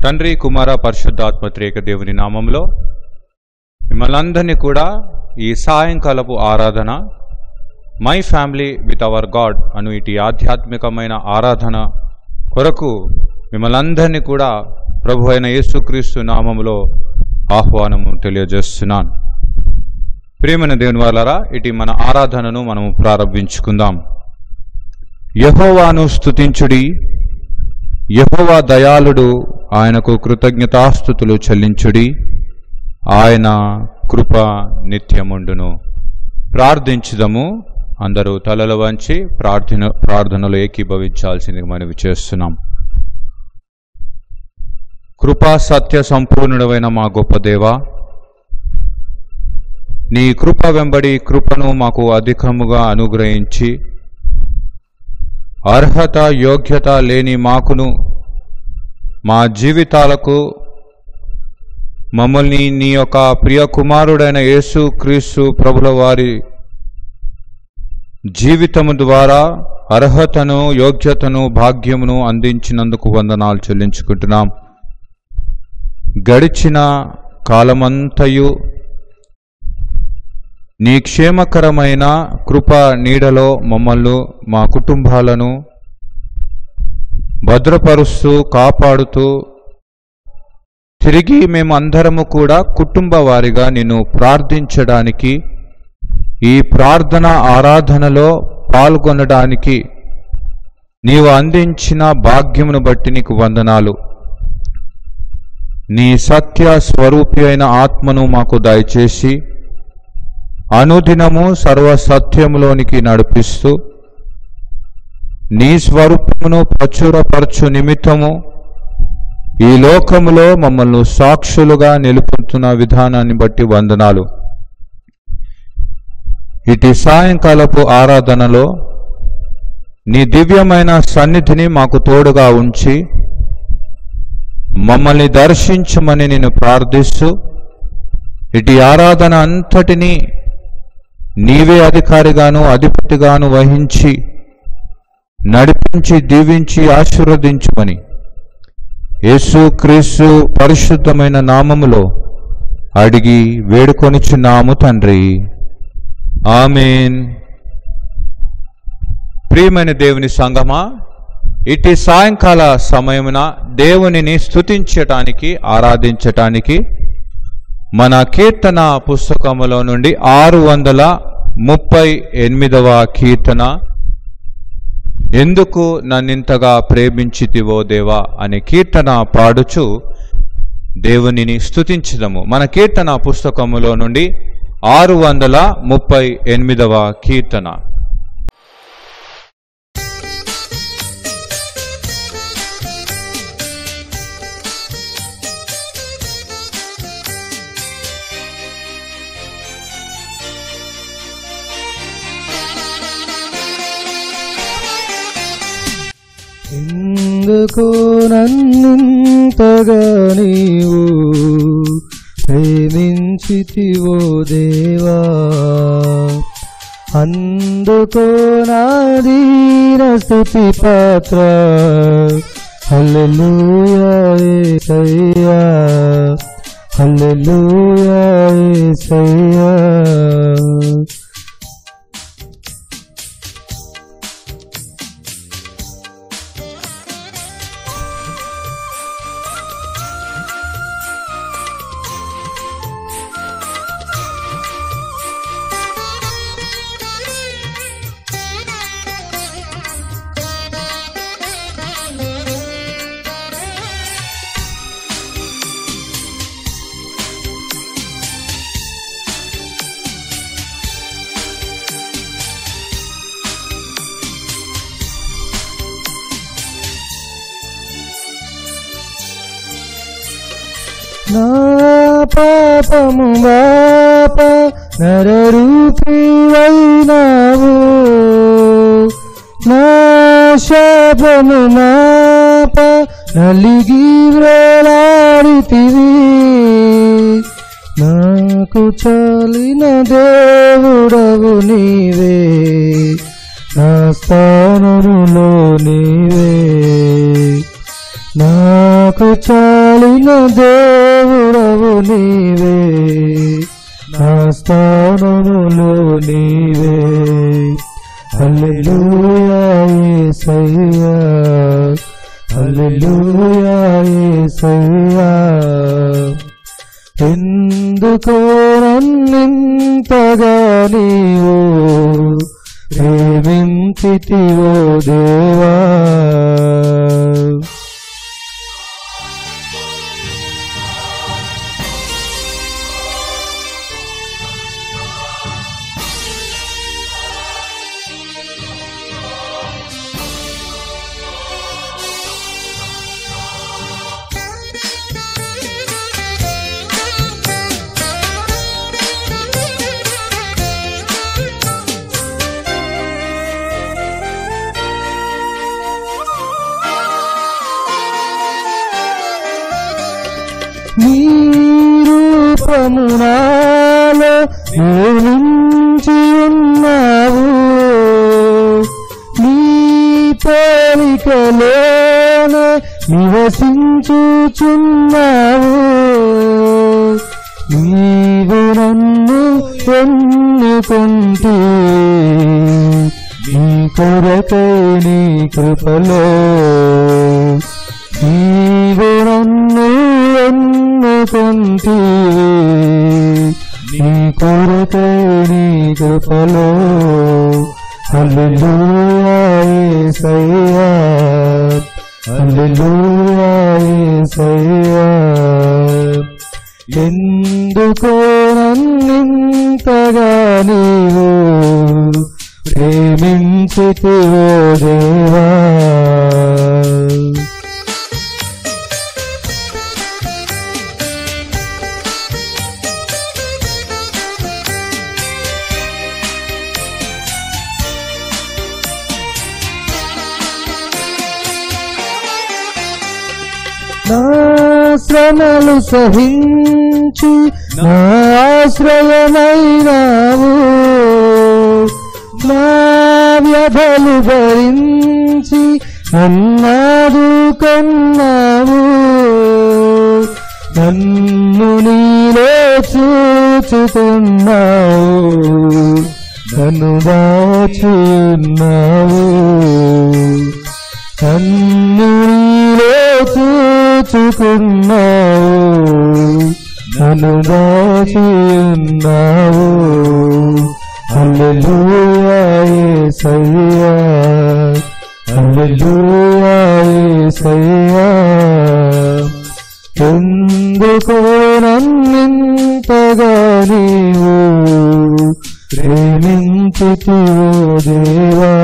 తండ్రి కుమార పరిశుద్ధాత్మ త్రేక దేవుని నామంలో మిమ్మల్ని అందరినీ కూడా ఈ సాయంకాలపు ఆరాధన my family with our God అను ఇటు ఆధ్యాత్మికమైన ఆరాధన కొరకు మిమ్మల్ని అందరినీ కూడా ప్రభు అయిన యేసుక్రీస్తు నామములో ఆహ్వానము తెలియజేస్తున్నాను ప్రియమైన దేవుని వాళ్ళరా ఇటు మన ఆరాధనను మనము ప్రారంభించుకుందాం యహోవాను స్తుతించుడి యహోవా దయాళుడు ఆయనకు కృతజ్ఞతాస్థుతులు చెల్లించుడి ఆయన కృప నిత్యముండును ప్రార్థించుదము అందరూ తలలు వంచి ప్రార్థన ప్రార్థనలు ఏకీభవించాల్సింది మనవి చేస్తున్నాం కృపా సత్య సంపూర్ణుడమైన మా గొప్ప దేవా నీ కృప వెంబడి కృపను మాకు అధికముగా అనుగ్రహించి అర్హత యోగ్యత లేని మాకును మా జీవితాలకు మమ్మల్ని నీ యొక్క ప్రియ కుమారుడైన యేసు క్రీస్తు ప్రభుల వారి జీవితము ద్వారా అర్హతను యోగ్యతను భాగ్యమును అందించినందుకు వందనాలు చెల్లించుకుంటున్నాం గడిచిన కాలమంతయు నీ క్షేమకరమైన కృప నీడలో మమ్మల్ని మా కుటుంబాలను భద్రపరుస్తూ కాపాడుతూ తిరిగి మేము అందరము కూడా కుటుంబ వారిగా నిన్ను ప్రార్థించడానికి ఈ ప్రార్థన ఆరాధనలో పాల్గొనడానికి నీవు అందించిన భాగ్యమును బట్టి నీకు వందనాలు నీ సత్య స్వరూపి అయిన ఆత్మను మాకు దయచేసి అనుదినము సర్వసత్యములోనికి నడిపిస్తూ నీ స్వరూపమును ప్రచురపరచు నిమిత్తము ఈ లోకములో మమ్మల్ని సాక్షులుగా నిలుపుతున్న విధానాన్ని బట్టి వందనాలు ఇటు సాయంకాలపు ఆరాధనలో నీ దివ్యమైన సన్నిధిని మాకు తోడుగా ఉంచి మమ్మల్ని దర్శించమని నేను ప్రార్థిస్తూ ఇటు ఆరాధన అంతటినీ నీవే అధికారిగాను అధిపతిగాను వహించి నడిపించి దీవించి ఆశీర్వదించుమని యేసు క్రీస్తు పరిశుద్ధమైన నామములో అడిగి వేడుకొనిచున్నాము తండ్రి ఆమెన్ ప్రియమైన దేవుని సంగమా ఇటు సాయంకాల సమయమున దేవునిని స్తుతించటానికి ఆరాధించటానికి మన కీర్తన పుస్తకములో నుండి ఆరు వందల ముప్పై ఎనిమిదవ కీర్తన ఎందుకు నన్నింతగా ప్రేమించితివో దేవా అనే కీర్తన పాడుచు దేవునిని స్తుతించదము మన కీర్తన పుస్తకములో నుండి ఆరు వందల ముప్పై ఎనిమిదవ కీర్తన ఎందుకు నన్నింతగా నీవు ప్రేమించితివో దేవా అందుకో నా దీన స్థుతి పాత్ర హల్లెలూయా యేసయ్యా హల్లెలూయా యేసయ్యా నా పాపము వాప నరరూపి వైనావు నా శాపము మాప నలిగి వ్రేలాడితివి నాకు చాలిన దేవుడవు నీవే నా స్థానములో నీవే నాకు చాలిన దేవుడవు నీవే నా స్థానములో నీవే హల్లెలూయా యేసయ్యా హల్లెలూయా యేసయ్యా ఎందుకో నన్నింతగా నీవు ప్రేమించితివో దేవా నీ రూపమునాలో నిలిచి ఉన్నావు నీ పోలికలోనే నివసించుచున్నావు నీవు నన్ను ఎన్నుకుంటే నీ కొరకై నీ కృపలో నీవు నన్ను ఎన్నుకుంటే నీ కొరకై నీ కృపలో హల్లెలూయా యేసయ్యా హల్లెలూయా యేసయ్యా ఎందుకో నన్నింతగా నీవు ప్రేమించితివో దేవా నా శ్రమలు సహించి నా ఆశ్రయమైనావు నా వ్యధలు భరించి నన్నాదు కన్నావు నన్ను నీలో చూచుకున్నావు నన్ను దాచున్నావు నన్ను నీలో చూచుకున్నావు నన్ను దాచున్నావు హల్లెలూయా యేసయ్యా హల్లెలూయా యేసయ్యా ఎందుకో నన్నింతగా నీవు ప్రేమించితివో దేవా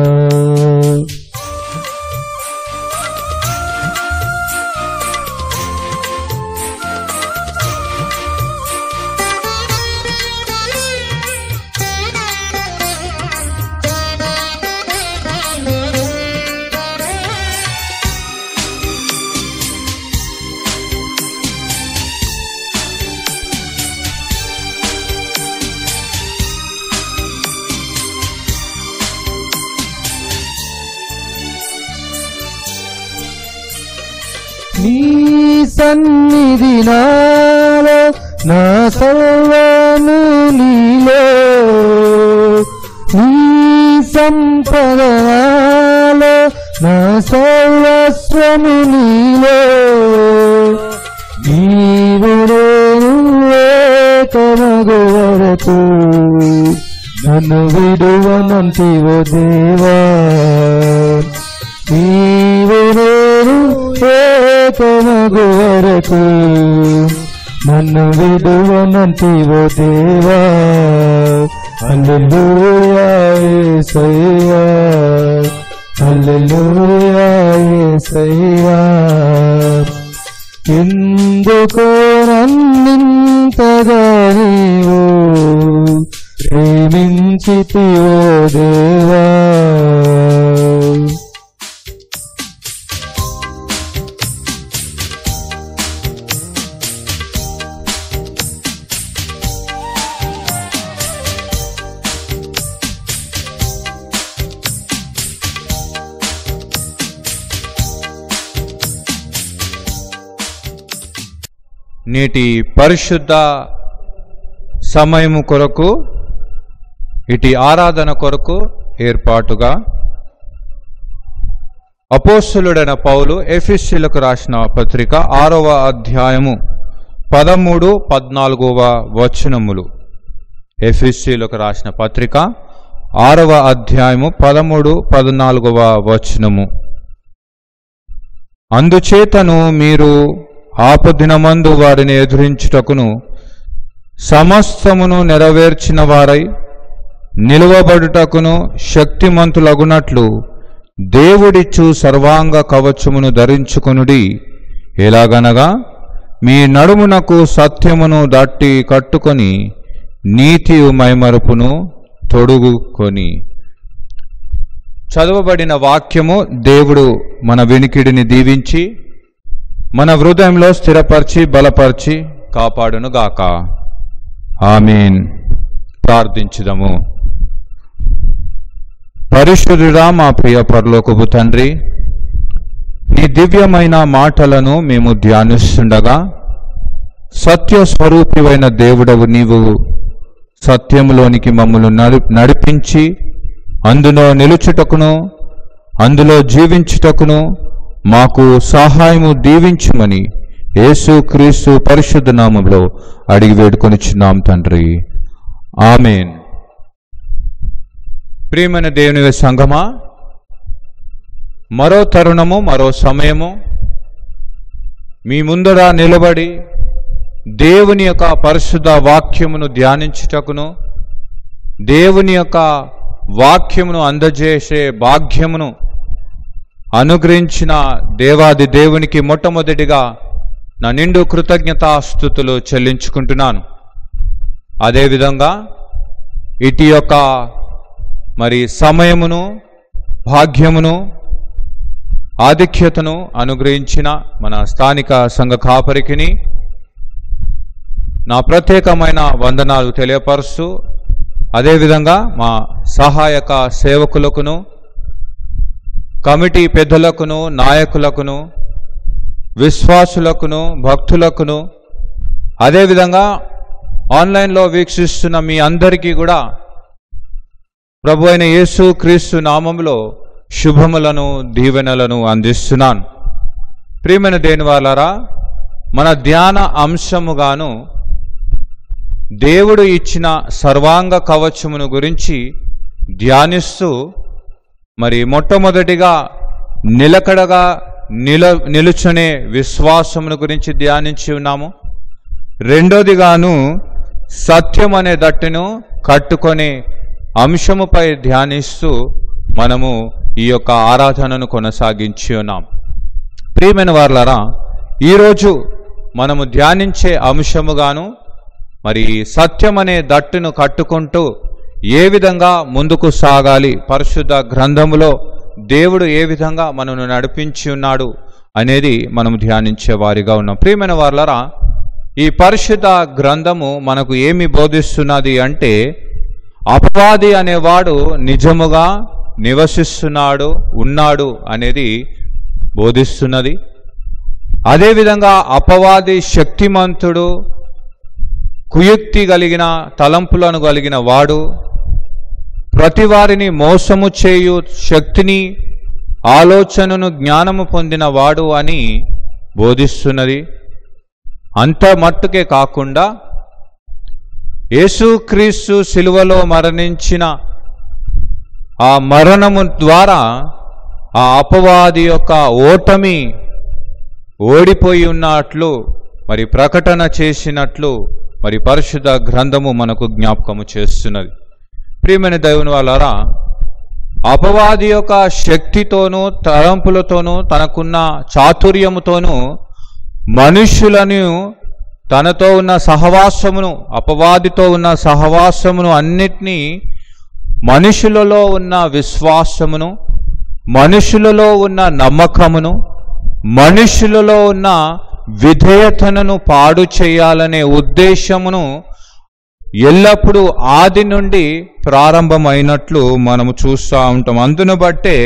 నీ సన్నిధి నాలో నా సర్వము నీలో నీ సంపద నాలో నా సర్వస్వము నీలో నీవు నేను ఏకమగు వరకు నన్ను విడువనంటివో దేవా నీవు నేను ఏకమగు వరకు నన్ను విడువనంటివో దేవా హల్లెలూయా యేసయ్యా హల్లెలూయా యేసయ్యా ఎందుకో నన్నింతగా నీవు ప్రేమించితివో దేవా నేటి పరిశుద్ధ సమయము కొరకు ఇటు ఆరాధన కొరకు ఏర్పాటుగా అపోస్తులుడైన పౌలు ఎఫిస్యులకు రాసిన పత్రిక ఆరవ అధ్యాయము పదమూడు పద్నాలుగవ వచనములు ఎఫిస్యులకు రాసిన పత్రిక ఆరవ అధ్యాయము పదమూడు పద్నాలుగవ వచనము అందుచేతను మీరు ఆపదినమందు వారిని ఎదురించుటకును సమస్తమును నెరవేర్చిన వారై నిలువబడుటకును శక్తిమంతులగునట్లు దేవుడిచ్చు సర్వాంగ కవచమును ధరించుకొనుడి ఎలాగనగా మీ నడుమునకు సత్యమును దట్టి కట్టుకొని నీతి మైమరుపును తొడుగుకొని చదవబడిన వాక్యము దేవుడు మన వినికిడిని దీవించి మన హృదయంలో స్థిరపరిచి బలపరిచి కాపాడును గాక ఆమీన్ ప్రార్థించుదము పరిశుద్ధుడా మా ప్రియ పరలోకపు తండ్రి నీ దివ్యమైన మాటలను మేము ధ్యానిస్తుండగా సత్య స్వరూపివైన దేవుడవు నీవు సత్యములోనికి మమ్మల్ని నడి నడిపించి అందులో నిలుచుటకును అందులో జీవించుటకును మాకు సహాయము దీవించుమని యేసు క్రీస్తు పరిశుద్ధ నామంలో అడిగి వేడుకొనిచున్నాం తండ్రి ఆమెన్ ప్రియమైన దేవుని సంఘమా మరో తరుణము మరో సమయము మీ ముందర నిలబడి దేవుని యొక్క పరిశుద్ధ వాక్యమును ధ్యానించుటకును దేవుని యొక్క వాక్యమును అందజేసే భాగ్యమును అనుగ్రహించిన దేవాది దేవునికి మొట్టమొదటిగా నా నిండు కృతజ్ఞతాస్థుతులు చెల్లించుకుంటున్నాను అదేవిధంగా ఇటు యొక్క మరి సమయమును భాగ్యమును ఆధిక్యతను అనుగ్రహించిన మన స్థానిక సంఘ కాపరికిని నా ప్రత్యేకమైన వందనాలు తెలియపరుస్తూ అదేవిధంగా మా సహాయక సేవకులకును కమిటీ పెద్దలకును నాయకులకును విశ్వాసులకును భక్తులకును అదేవిధంగా ఆన్లైన్లో వీక్షిస్తున్న మీ అందరికీ కూడా ప్రభు అయిన యేసు క్రీస్తు నామంలో శుభములను దీవెనలను అందిస్తున్నాను ప్రియమైన దేని వాళ్ళారా మన ధ్యాన అంశముగాను దేవుడు ఇచ్చిన సర్వాంగ కవచమును గురించి ధ్యానిస్తూ మరి మొట్టమొదటిగా నిలకడగా నిల నిలుచునే విశ్వాసమును గురించి ధ్యానించి ఉన్నాము రెండోదిగాను సత్యం అనే దట్టును కట్టుకొని అంశముపై ధ్యానిస్తూ మనము ఈ యొక్క ఆరాధనను కొనసాగించి ఉన్నాం ప్రియమైన వార్లరా ఈరోజు మనము ధ్యానించే అంశముగాను మరి సత్యం అనే దట్టును కట్టుకుంటూ ఏ విధంగా ముందుకు సాగాలి పరిశుద్ధ గ్రంథములో దేవుడు ఏ విధంగా మనను నడిపించి ఉన్నాడు అనేది మనం ధ్యానించే వారిగా ఉన్నాం ప్రియమైన వార్లరా ఈ పరిశుద్ధ గ్రంథము మనకు ఏమి బోధిస్తున్నది అంటే అపవాది అనేవాడు నిజముగా నివసిస్తున్నాడు ఉన్నాడు అనేది బోధిస్తున్నది అదేవిధంగా అపవాది శక్తిమంతుడు కుయుక్తి కలిగిన తలంపులను కలిగిన వాడు ప్రతి వారిని మోసము చేయు శక్తిని ఆలోచనను జ్ఞానము పొందిన వాడు అని బోధిస్తున్నది అంత మట్టుకే కాకుండా యేసుక్రీస్తు శిలువలో మరణించిన ఆ మరణము ద్వారా ఆ అపవాది యొక్క ఓటమి ఓడిపోయి ఉన్నట్లు మరి ప్రకటన చేసినట్లు మరి పరిశుద్ధ గ్రంథము మనకు జ్ఞాపకము చేస్తున్నది ప్రియమైన దేవుని వాళ్ళారా అపవాది యొక్క శక్తితోనూ తలంపులతోనూ తనకున్న చాతుర్యముతోనూ మనుష్యులను తనతో ఉన్న సహవాసమును అపవాదితో ఉన్న సహవాసమును అన్నిటినీ మనుషులలో ఉన్న విశ్వాసమును మనుషులలో ఉన్న నమ్మకమును మనుషులలో ఉన్న విధేయతను పాడు చేయాలనే ఉద్దేశమును ఎల్లప్పుడూ ఆది నుండి ప్రారంభమైనట్లు మనము చూస్తూ ఉంటాం అందును బట్టే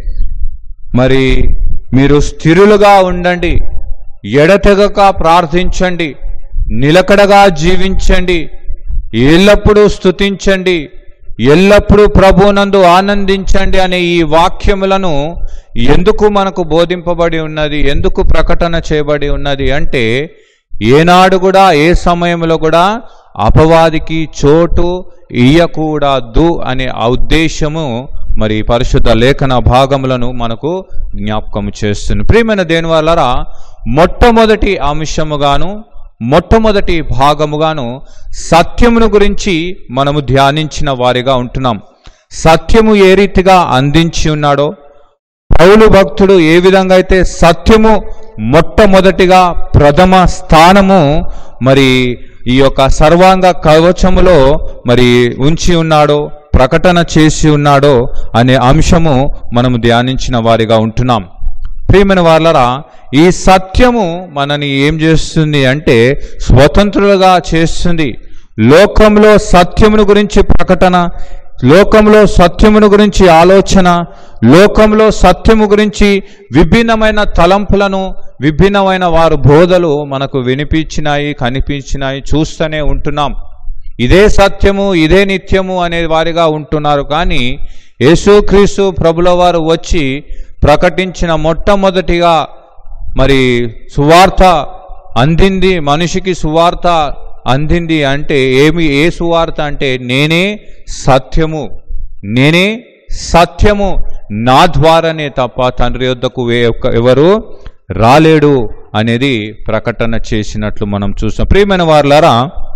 మరి మీరు స్థిరులుగా ఉండండి ఎడతెగక ప్రార్థించండి నిలకడగా జీవించండి ఎల్లప్పుడూ స్తుతించండి ఎల్లప్పుడూ ప్రభునందు ఆనందించండి అనే ఈ వాక్యములను ఎందుకు మనకు బోధింపబడి ఉన్నది ఎందుకు ప్రకటన చేయబడి ఉన్నది అంటే ఏనాడు కూడా ఏ సమయంలో కూడా అపవాదికి చోటు ఇయ్యకూడదు అనే ఆ ఉద్దేశము మరి పరిశుద్ధ లేఖన భాగములను మనకు జ్ఞాపకం చేస్తుంది ప్రియమైన దేని వల్లరా మొట్టమొదటి అంశముగాను మొట్టమొదటి భాగముగాను సత్యమును గురించి మనము ధ్యానించిన వారిగా ఉంటున్నాం సత్యము ఏ రీతిగా అందించి ఉన్నాడో పౌలు భక్తుడు ఏ విధంగా అయితే సత్యము మొట్టమొదటిగా ప్రథమ స్థానము మరి ఈ యొక్క సర్వాంగ కవచములో మరి ఉంచి ఉన్నాడో ప్రకటన చేసి ఉన్నాడో అనే అంశము మనము ధ్యానించిన వారిగా ఉంటున్నాం ప్రియమైన వాళ్ళరా ఈ సత్యము మనని ఏం చేస్తుంది అంటే స్వతంత్రులుగా చేస్తుంది లోకంలో సత్యమును గురించి ప్రకటన లోకంలో సత్యమును గురించి ఆలోచన లోకంలో సత్యము గురించి విభిన్నమైన తలంపులను విభిన్నమైన వారు బోధలు మనకు వినిపించినాయి కనిపించినాయి చూస్తూనే ఉంటున్నాం ఇదే సత్యము ఇదే నిత్యము అనే వారిగా ఉంటున్నారు కానీ యేసుక్రీస్తు ప్రభుల వారు వచ్చి ప్రకటించిన మొట్టమొదటిగా మరి సువార్త అందింది మనిషికి సువార్త అందింది అంటే ఏమి ఏ సువార్త అంటే నేనే సత్యము నేనే సత్యము నా ద్వారానే తప్ప తండ్రి యొద్దకు వే- ఎవరు రాలేడు అనేది ప్రకటన చేసినట్లు మనం చూస్తాం ప్రియమైన వారులారా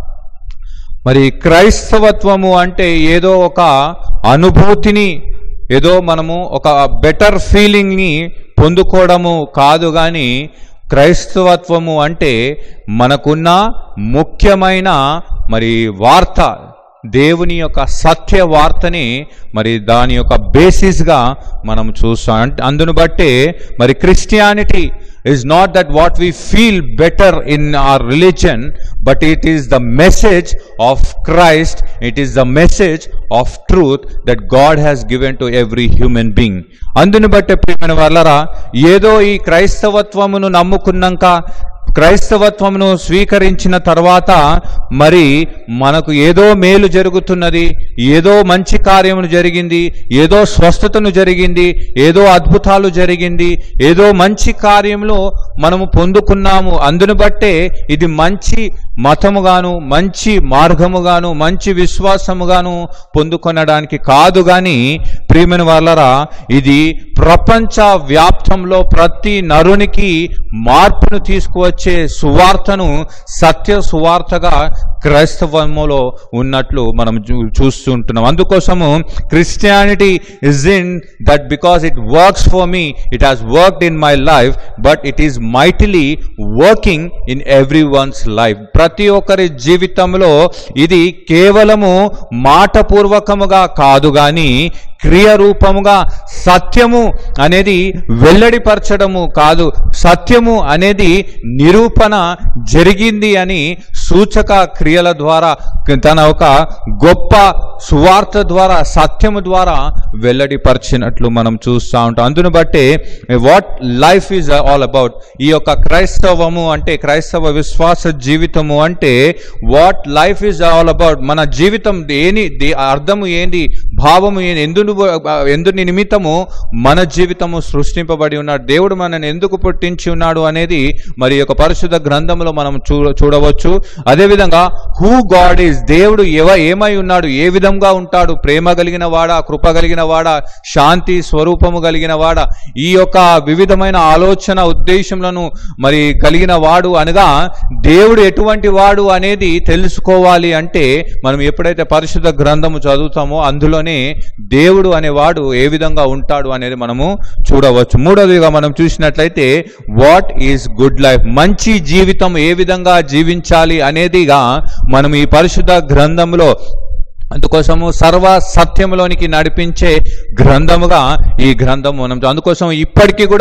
మరి క్రైస్తవత్వము అంటే ఏదో ఒక అనుభూతిని ఏదో మనము ఒక బెటర్ ఫీలింగ్ని పొందుకోవడము కాదు కానీ క్రైస్తవత్వము అంటే మనకున్న ముఖ్యమైన మరి వార్త దేవుని యొక్క సత్య వార్తని మరి దాని యొక్క బేసిస్గా మనం చూస్తాం అంటే అందును బట్టే మరి Christianity is not that what we feel better in our religion, but it is the message of Christ, it is the message of truth that God has given to every human being. అందుని బట్టి ప్రియమైన వాళ్ళరా ఏదో ఈ క్రైస్తవత్వమును నమ్ముకున్నాక క్రైస్తవత్వమును స్వీకరించిన తర్వాత మరి మనకు ఏదో మేలు జరుగుతున్నది ఏదో మంచి కార్యమును జరిగింది ఏదో స్వస్థతను జరిగింది ఏదో అద్భుతాలు జరిగింది ఏదో మంచి కార్యములో మనము పొందుకున్నాము అందును బట్టే ఇది మంచి మతముగాను మంచి మార్గముగాను మంచి విశ్వాసముగాను పొందుకొనడానికి కాదు గాని ప్రియమైన వాళ్ళరా ఇది ప్రపంచ వ్యాప్తంలో ప్రతి నరునికి మార్పును తీసుకువచ్చే సువార్తను సత్య సువార్తగా క్రైస్తవములో ఉన్నట్లు మనం చూ- చూస్తుంటున్నాం అందుకోసము Christianity is in that because it works for me it has worked in my life but it is mightily working in every one's life ప్రతి ఒక్కరి జీవితంలో ఇది కేవలము మాటపూర్వకముగా కాదు గాని క్రియ రూపముగా సత్యము అనేది వెల్లడిపరచడము కాదు సత్యము అనేది నిరూపణ జరిగింది అని సూచక క్రియల ద్వారా తన ఒక గొప్ప సువార్త ద్వారా సత్యము ద్వారా వెల్లడిపరిచినట్లు మనం చూస్తూ ఉంటాం అందును బట్టే what life is all about ఈ యొక్క క్రైస్తవము అంటే క్రైస్తవ విశ్వాస జీవితము అంటే what life is all about మన జీవితం దేని దే- అర్థము ఏంది భావము ఏంది ఎందు ఎందు నిమిత్తము మన జీవితము సృష్టింపబడి ఉన్నాడు దేవుడు మనని ఎందుకు పుట్టించి ఉన్నాడు అనేది మరి ఈ యొక్క పరిశుద్ధ గ్రంథంలో మనం చూ చూడవచ్చు అదేవిధంగా హూ గాడ్ ఈజ్ దేవుడు ఎవ ఏమై ఉన్నాడు ఏ విధంగా ఉంటాడు ప్రేమ కలిగిన వాడా కృప కలిగిన వాడా శాంతి స్వరూపము కలిగిన వాడా ఈ యొక్క వివిధమైన ఆలోచన ఉద్దేశములను మరి కలిగిన వాడు అనగా దేవుడు ఎటువంటి వాడు అనేది తెలుసుకోవాలి అంటే మనం ఎప్పుడైతే పరిశుద్ధ గ్రంథము చదువుతామో అందులోనే దేవుడు అనేవాడు ఏ విధంగా ఉంటాడు అనేది మనము చూడవచ్చు మూడవదిగా మనం చూసినట్లయితే వాట్ ఈస్ గుడ్ లైఫ్ మంచి జీవితం ఏ విధంగా జీవించాలి అనేదిగా మనం ఈ పరిశుద్ధ గ్రంథంలో అందుకోసము సర్వ సత్యంలోనికి నడిపించే గ్రంథముగా ఈ గ్రంథం మనం అందుకోసం ఇప్పటికీ కూడా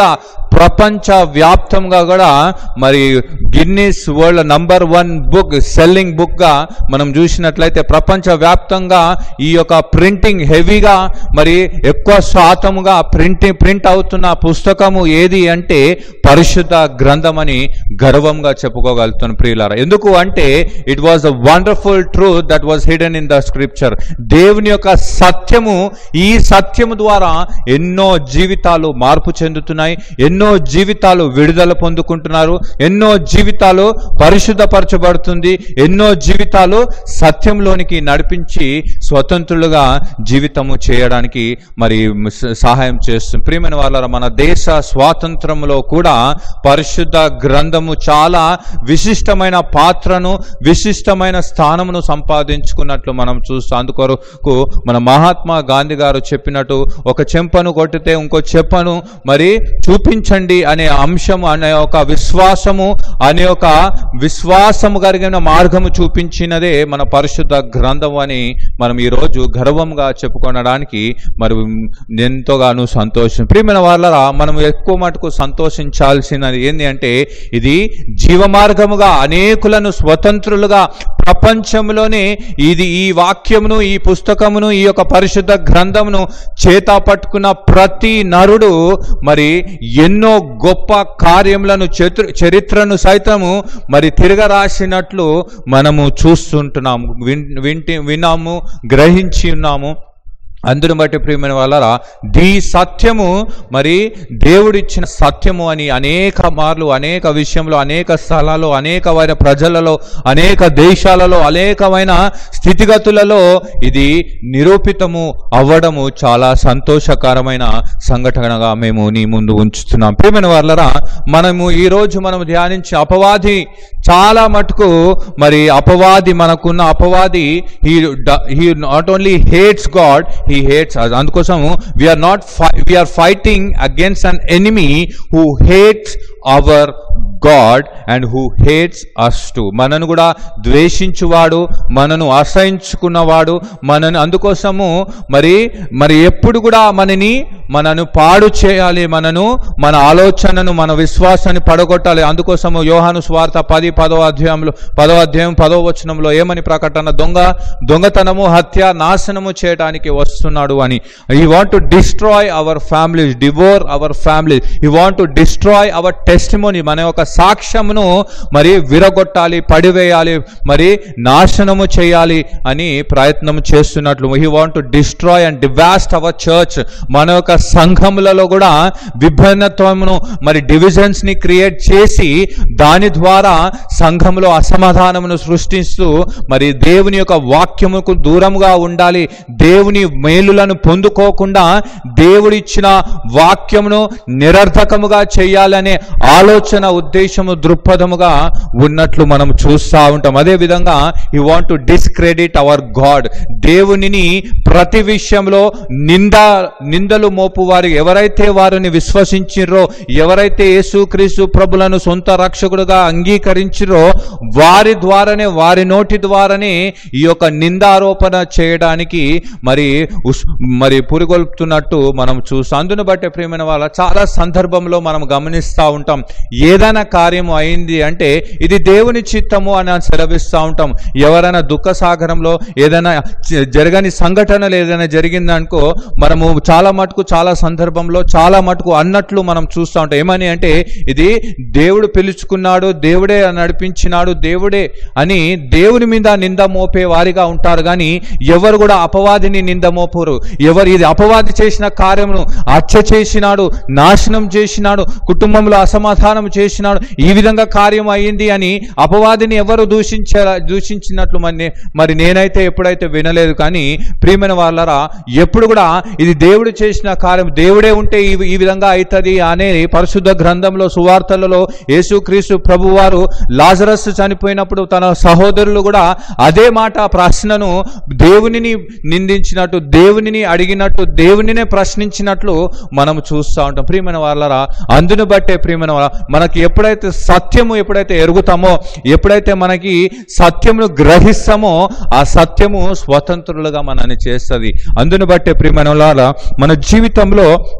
ప్రపంచ వ్యాప్తంగా కూడా మరి Guinness world number one book selling బుక్గా మనం చూసినట్లయితే ప్రపంచ వ్యాప్తంగా ఈ యొక్క ప్రింటింగ్ హెవీగా మరి ఎక్కువ శాతముగా ప్రింటింగ్ ప్రింట్ అవుతున్న పుస్తకము ఏది అంటే పరిశుద్ధ గ్రంథం అని గర్వంగా చెప్పుకోగలుగుతాను ప్రియులారా ఎందుకు అంటే it was a wonderful truth that was hidden in the scripture దేవుని యొక్క సత్యము ఈ సత్యము ద్వారా ఎన్నో జీవితాలు మార్పు చెందుతున్నాయి ఎన్నో జీవితాలు విడుదల పొందుకుంటున్నారు ఎన్నో జీవితాలు పరిశుద్ధపరచబడుతుంది ఎన్నో జీవితాలు సత్యంలోనికి నడిపించి స్వతంత్రులుగా జీవితము చేయడానికి మరి స- సహాయం చేస్తుంది ప్రియమైన వాళ్ళ మన దేశ స్వాతంత్రంలో కూడా పరిశుద్ధ గ్రంథము చాలా విశిష్టమైన పాత్రను విశిష్టమైన స్థానమును సంపాదించుకున్నట్లు మనం చూస్తాం అందుకొరకు మన మహాత్మా గాంధీ గారు చెప్పినట్టు ఒక చెంపను కొట్టితే ఇంకో చెప్పను మరి చూపించండి అనే అంశము అనే ఒక విశ్వాసము అనే ఒక విశ్వాసము కలిగిన మార్గము చూపించినదే మన పరిశుద్ధ గ్రంథం అని మనం ఈరోజు గర్వంగా చెప్పుకొనడానికి మరి ఎంతోగాను సంతోషం ప్రియమైన వాళ్ళరా మనం ఎక్కువ మటుకు సంతోషించాల్సినది ఏంటి అంటే ఇది జీవ మార్గముగా అనేకులను స్వతంత్రులుగా ప్రపంచంలోనే ఇది ఈ వాక్యమును ఈ పుస్తకమును ఈ యొక్క పరిశుద్ధ గ్రంథమును చేత పట్టుకున్న ప్రతి నరుడు మరి ఎన్నో గొప్ప కార్యములను చతుర్ చరిత్రను సైతము మరి తిరగరాసినట్లు మనము చూస్తుంటున్నాము విన్ వింటి విన్నాము గ్రహించి ఉన్నాము అందును బట్టి ప్రియమైన వాళ్ళరా దీ సత్యము మరి దేవుడిచ్చిన సత్యము అని అనేక మార్లు అనేక విషయంలో అనేక స్థలాల్లో అనేకమైన ప్రజలలో అనేక దేశాలలో అనేకమైన స్థితిగతులలో ఇది నిరూపితము అవ్వడము చాలా సంతోషకరమైన సంఘటనగా మేము నీ ముందు ఉంచుతున్నాం ప్రియమైన వాళ్ళరా మనము ఈరోజు మనం ధ్యానించే అపవాది చాలా మటుకు మరి అపవాది మనకున్న అపవాది he he not only hates God he hates అందుకోసం we are not we are fighting against an enemy who hates our God and who hates us too మనను కూడా ద్వేషించువాడు మనను అసహించుకున్నవాడు మనను అందుకోసము మరి మరి ఎప్పుడు కూడా మనని మనను పాడు చేయాలి మనను మన ఆలోచనను మన విశ్వాసాన్ని పడగొట్టాలి అందుకోసము యోహాను స్వార్థ పది పదవ అధ్యాయంలో పదవ అధ్యాయం పదవ వచనంలో ఏమని ప్రకటన దొంగ దొంగతనము హత్య నాశనము చేయడానికి వస్తున్నాడు అని he want to destroy our families devour our families he want to destroy our testimony మన యొక్క సాక్ష్యమును మరి విరగొట్టాలి పడివేయాలి మరి నాశనము చేయాలి అని ప్రయత్నం చేస్తున్నట్లు he want to destroy and devast our church మన యొక్క సంఘములలో కూడా విభిన్నత్వమును మరి డివిజన్స్ ని క్రియేట్ చేసి దాని ద్వారా సంఘంలో అసమాధానమును సృష్టిస్తూ మరి దేవుని యొక్క వాక్యముకు దూరంగా ఉండాలి దేవుని మేలులను పొందుకోకుండా దేవుడిచ్చిన వాక్యమును నిరర్థకముగా చేయాలనే ఆలోచన ఉద్దేశము దృక్పథముగా ఉన్నట్లు మనం చూస్తూ ఉంటాం అదే విధంగా you want to discredit our God దేవునిని ప్రతి విషయంలో నింద నిందలు మోపు వారు ఎవరైతే వారిని విశ్వసించిర్రో ఎవరైతే యేసుక్రీస్తు ప్రభులను సొంత రక్షకుడుగా అంగీకరించిరో వారి ద్వారానే వారి నోటి ద్వారానే ఈ యొక్క నిందారోపణ చేయడానికి మరి ఉస్- మరి పురిగొల్పుతున్నట్టు మనం చూస్తాం అందును బట్టే ప్రియమైన వాళ్ళ చాలా సందర్భంలో మనం గమనిస్తూ ఉంటాం ఏదైనా కార్యము అయింది అంటే ఇది దేవుని చిత్తము అని సెలవిస్తూ ఉంటాం ఎవరైనా దుఃఖ సాగరంలో ఏదైనా జ- జరగని సంఘటనలు ఏదైనా జరిగిందనుకో మనము చాలా మటుకు చాలా సందర్భంలో చాలా మటుకు అన్నట్లు మనం చూస్తూ ఉంటాం ఏమని అంటే ఇది దేవుడు పిలుచుకున్నాడు దేవుడే నడిపించినాడు దేవుడే అని దేవుని మీద నింద మోపే వారిగా ఉంటారు కానీ ఎవరు కూడా అపవాదిని నింద మోపరు ఎవరు ఇది అపవాది చేసిన కార్యమును హత్య చేసినాడు నాశనం చేసినాడు కుటుంబంలో అసమాధానం చేసినాడు ఈ విధంగా కార్యం అయ్యింది అని అపవాదిని ఎవరు దూషించ దూషించినట్లు మరి నే- మరి నేనైతే ఎప్పుడైతే వినలేదు కానీ ప్రియమైన వాళ్ళరా ఎప్పుడు కూడా ఇది దేవుడు చేసిన కార్యం దేవుడే ఉంటే ఈ ఈ విధంగా అవుతుంది అనే పరిశుద్ధ గ్రంథంలో సువార్తలలో యేసుక్రీస్తు ప్రభువారు లాజరస్ చనిపోయినప్పుడు తన సహోదరులు కూడా అదే మాట ప్రశ్నను దేవునిని నిందించినట్టు దేవునిని అడిగినట్టు దేవునినే ప్రశ్నించినట్లు మనం చూస్తూ ఉంటాం ప్రియమైన వాళ్ళరా అందును బట్టే ప్రియమైన వాళ్ళ మనకి ఎప్పుడైతే సత్యము ఎప్పుడైతే ఎరుగుతామో ఎప్పుడైతే మనకి సత్యమును గ్రహిస్తామో ఆ సత్యము స్వతంత్రులుగా మనల్ని చేస్తుంది అందును బట్టే ప్రియమైన వాళ్ళ మన జీవితంలో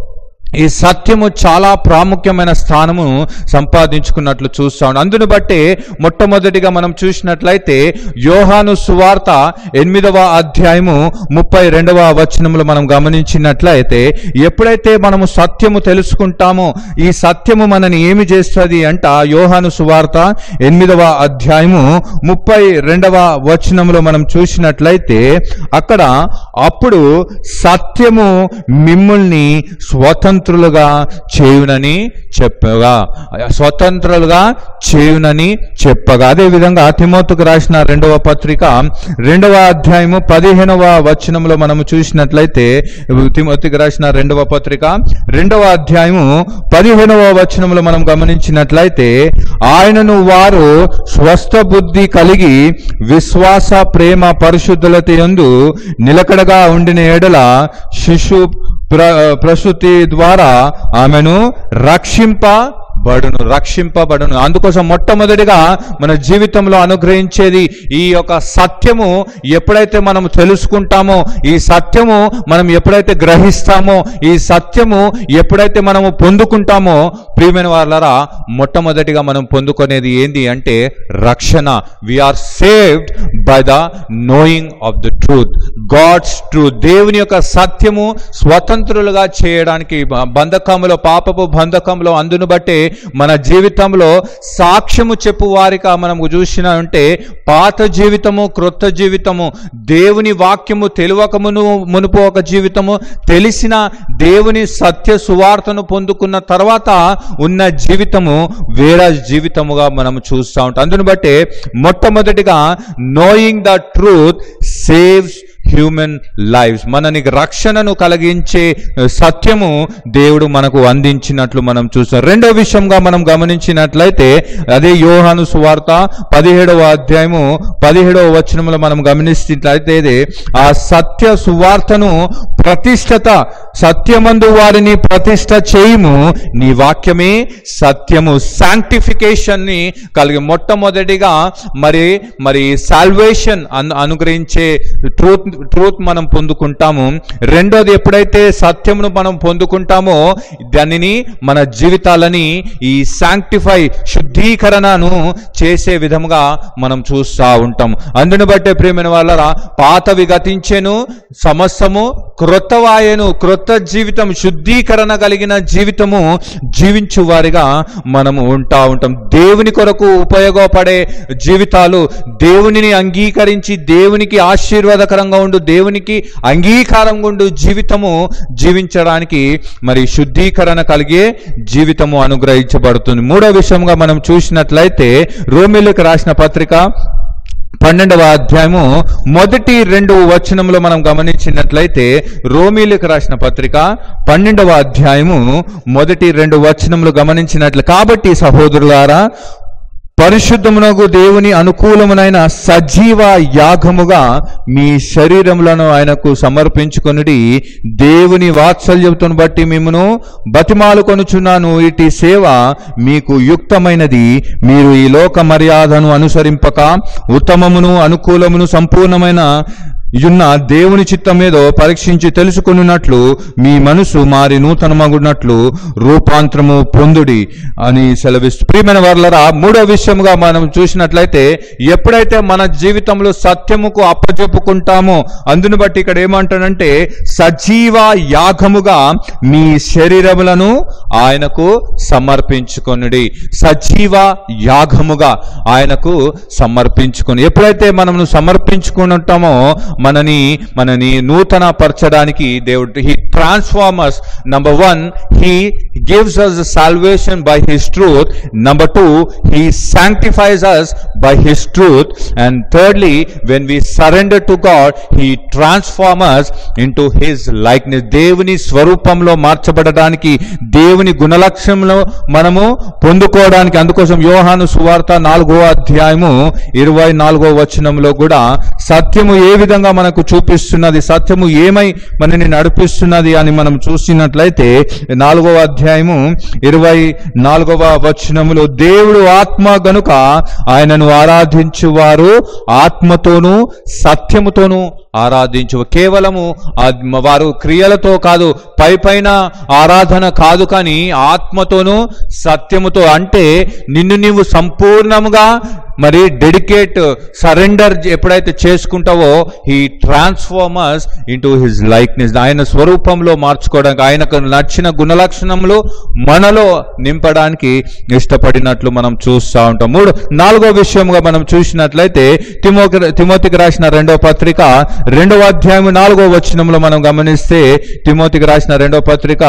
ఈ సత్యము చాలా ప్రాముఖ్యమైన స్థానము సంపాదించుకున్నట్లు చూస్తాం అందును బట్టి మొట్టమొదటిగా మనం చూసినట్లయితే యోహాను సువార్త ఎనిమిదవ అధ్యాయము ముప్పై రెండవ వచనములు మనం గమనించినట్లయితే ఎప్పుడైతే మనము సత్యము తెలుసుకుంటామో ఈ సత్యము మనని ఏమి చేస్తుంది అంట యోహాను సువార్త ఎనిమిదవ అధ్యాయము ముప్పై రెండవ వచనములో మనం చూసినట్లయితే అక్కడ అప్పుడు సత్యము మిమ్మల్ని స్వతంత్రులుగా చేయునని చెప్పగా స్వతంత్రులుగా చేయునని చెప్పగా అదే విధంగా తిమోతుకు రాసిన రెండవ పత్రిక రెండవ అధ్యాయము పదిహేనవ వచనంలో మనము చూసినట్లయితే తిమోతికి రాసిన రెండవ పత్రిక రెండవ అధ్యాయము పదిహేనవ వచనంలో మనం గమనించినట్లయితే ఆయనను వారు స్వస్థ బుద్ధి కలిగి విశ్వాస ప్రేమ పరిశుద్ధులత యందు నిలకడగా ఉండిన ఎడల శిశు ప్ర ప్రసూతి ద్వారా ఆమెను రక్షింపబడును రక్షింపబడును అందుకోసం మొట్టమొదటిగా మన జీవితంలో అనుగ్రహించేది ఈ యొక్క సత్యము ఎప్పుడైతే మనం తెలుసుకుంటామో ఈ సత్యము మనం ఎప్పుడైతే గ్రహిస్తామో ఈ సత్యము ఎప్పుడైతే మనము పొందుకుంటామో ప్రియమైన వాళ్ళరా మొట్టమొదటిగా మనం పొందుకునేది ఏంది అంటే రక్షణ we are saved by the knowing of the truth God's truth దేవుని యొక్క సత్యము స్వతంత్రులుగా చేయడానికి బ- బంధకములో పాపపు బంధకంలో అందును బట్టి మన జీవితంలో సాక్ష్యము చెప్పు వారిగా మనము చూసిన ఉంటే పాత జీవితము క్రొత్త జీవితము దేవుని వాక్యము తెలియకమును మునుపు ఒక జీవితము తెలిసిన దేవుని సత్య సువార్తను పొందుకున్న తర్వాత ఉన్న జీవితము వేరే జీవితముగా మనం చూస్తూ ఉంటాం అందును బట్టి మొట్టమొదటిగా knowing the truth saves human lifes మనని రక్షణను కలిగించే సత్యము దేవుడు మనకు అందించినట్లు మనం చూస్తాం రెండో విషయంగా మనం గమనించినట్లయితే అదే యోహాను సువార్త పదిహేడవ అధ్యాయము పదిహేడవ వచనంలో మనం గమనించినట్లయితే ఇది ఆ సత్య సువార్తను ప్రతిష్టత సత్యమందు వారిని ప్రతిష్ట చేయుము నీ వాక్యమే సత్యము సాంక్టిఫికేషన్ ని కలిగి మొట్టమొదటిగా మరి మరి సాల్వేషన్ అను అనుగ్రహించే ట్రూత్ ట్రూత్ మనం పొందుకుంటాము రెండోది ఎప్పుడైతే సత్యమును మనం పొందుకుంటామో దానిని మన జీవితాలని ఈ శాంక్టిఫై శుద్ధీకరణను చేసే విధముగా మనం చూస్తూ ఉంటాం అందును బట్టే ప్రేమైన వాళ్ళరా పాతవి గతించెను సమస్తము క్రొత్తవాయను క్రొత్త జీవితం శుద్ధీకరణ కలిగిన జీవితము జీవించు వారిగా మనము ఉంటా ఉంటాం దేవుని కొరకు ఉపయోగపడే జీవితాలు దేవునిని అంగీకరించి దేవునికి ఆశీర్వాదకరంగా ఉండు దేవునికి అంగీకారంగా ఉండు జీవితము జీవించడానికి మరి శుద్ధీకరణ కలిగే జీవితము అనుగ్రహించబడుతుంది మూడో విషయంగా మనం చూసినట్లయితే రోమిలకు రాసిన పత్రిక పన్నెండవ అధ్యాయము మొదటి రెండు వచనంలో మనం గమనించినట్లయితే రోమీలకు రాసిన పత్రిక పన్నెండవ అధ్యాయము మొదటి రెండు వచనములు గమనించినట్లు కాబట్టి సహోదరులారా పరిశుద్ధమునకు దేవుని అనుకూలమునైన సజీవ యాగముగా మీ శరీరములను ఆయనకు సమర్పించుకొనుడి దేవుని వాత్సల్యమును బట్టి మిమ్మను బతిమాలు కొనుచున్నాను ఇటు సేవ మీకు యుక్తమైనది మీరు ఈ లోక మర్యాదను అనుసరింపక ఉత్తమమును అనుకూలమును సంపూర్ణమైన యున్న దేవుని చిత్తమేదో పరీక్షించి తెలుసుకున్నట్లు మీ మనసు మారి నూతనమగునట్లు రూపాంతరము పొందుడి అని సెలవిస్తూ ప్రియమైన వర్లరా మూడో విషయంగా మనం చూసినట్లయితే ఎప్పుడైతే మన జీవితంలో సత్యముకు అప్పచెప్పుకుంటామో అందును బట్టి ఇక్కడ ఏమంటాడంటే సజీవ యాగముగా మీ శరీరములను ఆయనకు సమర్పించుకొనుడి సజీవ యాగముగా ఆయనకు సమర్పించుకొని ఎప్పుడైతే మనము సమర్పించుకుని ఉంటామో మనని మనని నూతన పరచడానికి దేవుడు he transformers number one he gives us salvation by his truth number two he sanctifies us by his truth and thirdly when we surrender to God he transformers into his likeness దేవుని స్వరూపంలో మార్చబడడానికి దేవుని గుణలక్ష్యంలో మనము పొందుకోవడానికి అందుకోసం యోహాను సువార్త నాలుగో అధ్యాయము ఇరవై నాలుగో వచనంలో కూడా సత్యము ఏ విధంగా విధంగా మనకు చూపిస్తున్నది సత్యము ఏమై మనని నడిపిస్తున్నది అని మనం చూసినట్లయితే నాలుగవ అధ్యాయము ఇరవై నాలుగవ వచనములో దేవుడు ఆత్మ గనుక ఆయనను ఆరాధించువారు ఆత్మతోనూ సత్యముతోనూ ఆరాధించు కేవలము ఆ వారు క్రియలతో కాదు పై పైన ఆరాధన కాదు కానీ ఆత్మతోనూ సత్యముతో అంటే నిన్ను నీవు సంపూర్ణముగా మరి డెడికేట్ సరెండర్ ఎప్పుడైతే చేసుకుంటావో ఈ ట్రాన్స్ఫార్మర్స్ ఇంటూ హిజ్ లైక్నెస్ ఆయన స్వరూపంలో మార్చుకోవడానికి ఆయనకు నచ్చిన గుణలక్షణములు మనలో నింపడానికి ఇష్టపడినట్లు మనం చూస్తూ ఉంటాం మూడు నాలుగో విషయంగా మనం చూసినట్లయితే తిమోకి తిమోతికి రాసిన రెండవ పత్రిక రెండవ అధ్యాయం నాలుగో వచనంలో మనం గమనిస్తే తిమోతికి రాసిన రెండవ పత్రిక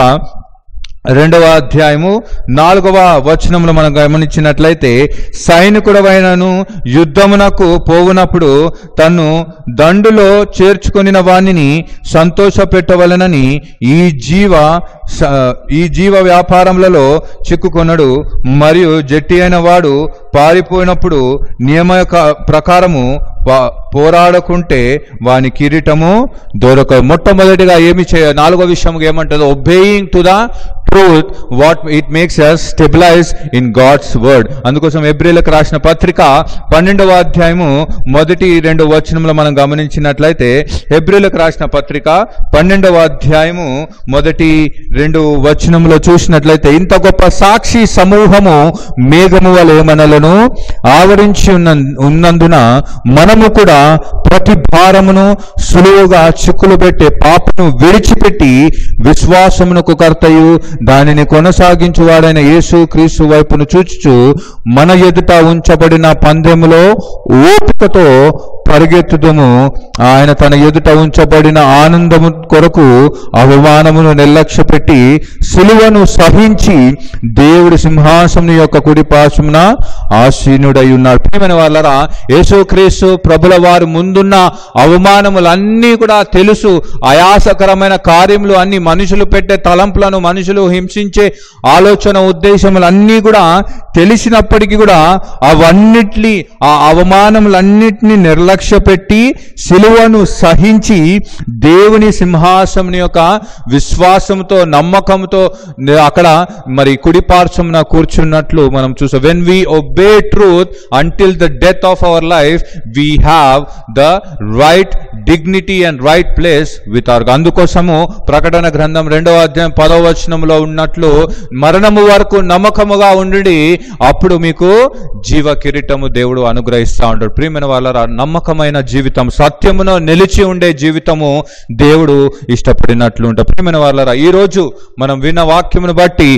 రెండవ అధ్యాయము నాలుగవ వచనంలో మనం గమనించినట్లయితే సైనికుడవైనను యుద్ధమునకు పోవునప్పుడు తను దండులో చేర్చుకొనిన వాణిని సంతోషపెట్టవలనని ఈ జీవ స- ఈ జీవ వ్యాపారములలో చిక్కుకొనడు మరియు జట్టి అయిన వాడు పారిపోయినప్పుడు నియమ క- ప్రకారము పా- పోరాడకుంటే వాని కిరీటము దొరక మొట్టమొదటిగా ఏమి చేయ నాలుగో విషయం ఏమంటుంది obeying to the truth what it makes us stabilize in God's word అందుకోసం ఎబ్రిలకు రాసిన పత్రిక పన్నెండవ అధ్యాయము మొదటి రెండు వచనములు మనం గమనించినట్లయితే ఎబ్రిలకు రాసిన పత్రిక పన్నెండవ అధ్యాయము మొదటి రెండు వచనములో చూసినట్లయితే ఇంత గొప్ప సాక్షి సమూహము మేఘము వలె మనలను ఆవరించి ఉన్న ఉన్నందున మనము కూడా ప్రతి భారమును సులువుగా చిక్కులు పెట్టే పాపను విడిచిపెట్టి విశ్వాసమునకు కర్తయు దానిని కొనసాగించువాడైన యేసు క్రీస్తు వైపును చూచుచు మన ఎదుట ఉంచబడిన పందెములో ఓపికతో పరిగెత్తుదుము ఆయన తన ఎదుట ఉంచబడిన ఆనందము కొరకు అవమానమును నిర్లక్ష్య పెట్టి సిలువను సహించి దేవుడి సింహాసనం యొక్క కుడి పాశమున ఆసీనుడై ఉన్నాడు ప్రేమైన వాళ్ళరా యేసుక్రీస్తు ప్రభుల వారు ముందున్న అవమానములన్నీ కూడా తెలుసు ఆయాసకరమైన కార్యములు అన్ని మనుషులు పెట్టే తలంపులను మనుషులు హింసించే ఆలోచన ఉద్దేశములన్నీ కూడా తెలిసినప్పటికీ కూడా అవన్నిటిని ఆ అవమానములన్నిటినీ నిర్లక్ష్య పెట్టి సిలువను సహించి దేవుని సింహాసనం యొక్క విశ్వాసంతో నమ్మకంతో ని- అక్కడ మరి కుడి పార్శ్వమున కూర్చున్నట్లు మనం చూసాం when we obey truth until the death of our life we have the right dignity and right place with our అందుకోసము ప్రకటన గ్రంథం రెండవ అధ్యాయం పదవ వచనంలో ఉన్నట్లు మరణము వరకు నమ్మకముగా ఉండి అప్పుడు మీకు జీవ కిరీటము దేవుడు అనుగ్రహిస్తా ఉంటాడు ప్రియమైన వాళ్ళ నమ్మకమైన జీవితం సత్యమును నిలిచి ఉండే జీవితము దేవుడు ఇష్టపడినట్లు ఉంటాడు ప్రియమైన వాళ్ళరా ఈ రోజు మనం విన్న వాక్యమును బట్టి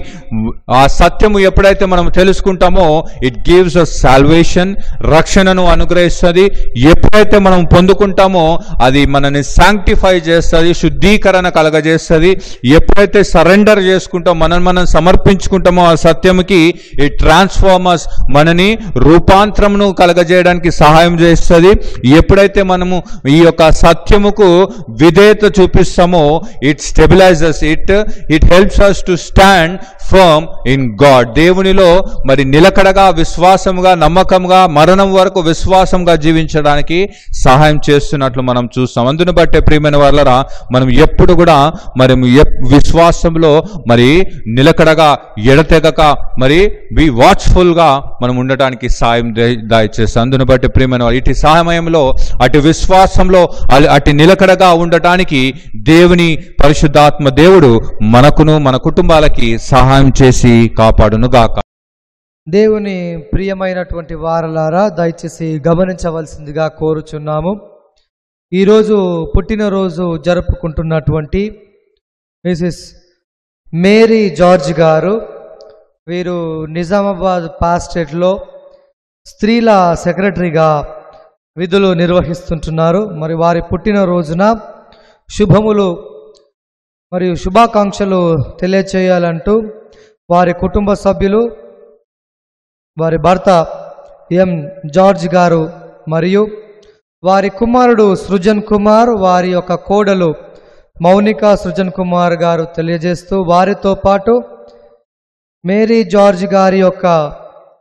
ఆ సత్యము ఎప్పుడైతే మనం తెలుసుకుంటామో ఇట్ గివ్స్ అ సాల్వేషన్ రక్షణను అనుగ్రహిస్తుంది ఎప్పుడైతే మనం పొందుకుంటామో అది మనని శాంక్టిఫై చేస్తుంది శుద్ధీకరణ కలగజేస్తుంది ఎప్పుడైతే సరెండర్ చేసుకుంటామో మనం మనం సమర్పించుకుంటామో ఆ సత్యముకి ఈ ట్రాన్స్ఫార్మర్స్ మనని రూపాంతరమును కలగజేయడానికి సహాయం చేస్తుంది ఎప్పుడైతే మనము ఈ యొక్క సత్యముకు విధేయత చూపిస్తామో it stabilizers it it helps us to stand firm in God దేవునిలో మరి నిలకడగా విశ్వాసముగా నమ్మకంగా మరణం వరకు విశ్వాసంగా జీవించడానికి సహాయం చేస్తున్నట్లు మనం చూస్తాం అందును బట్టే ప్రియమైన వాళ్ళరా మనం ఎప్పుడు కూడా మరి ఎప్- విశ్వాసంలో మరి నిలకడగా ఎడతెగక మరి బి వాచ్ఫుల్ గా మనం ఉండటానికి సాయం ద- దయచేస్తాం అందును బట్టి ప్రియమైన వారు ఇటు సహాయంలో అటు విశ్వాసంలో అల్- అటు నిలకడగా ఉండటానికి దేవుని పరిశుద్ధాత్మ దేవుడు మనకును మన కుటుంబాలకి సహాయం చేసి కాపాడును గాక దేవుని ప్రియమైనటువంటి వారలారా దయచేసి గమనించవలసిందిగా కోరుచున్నాము ఈరోజు పుట్టినరోజు జరుపుకుంటున్నటువంటి మిసెస్ మేరీ జార్జ్ గారు వీరు నిజామాబాద్ పాస్టేట్లో స్త్రీల సెక్రటరీగా విధులు నిర్వహిస్తుంటున్నారు మరి వారి పుట్టినరోజున శుభములు మరియు శుభాకాంక్షలు తెలియచేయాలంటూ వారి కుటుంబ సభ్యులు వారి భర్త ఎం జార్జ్ గారు మరియు వారి కుమారుడు సృజన్ కుమార్ వారి యొక్క కోడలు మౌనిక సృజన్ కుమార్ గారు తెలియజేస్తూ వారితో పాటు మేరీ జార్జ్ గారి యొక్క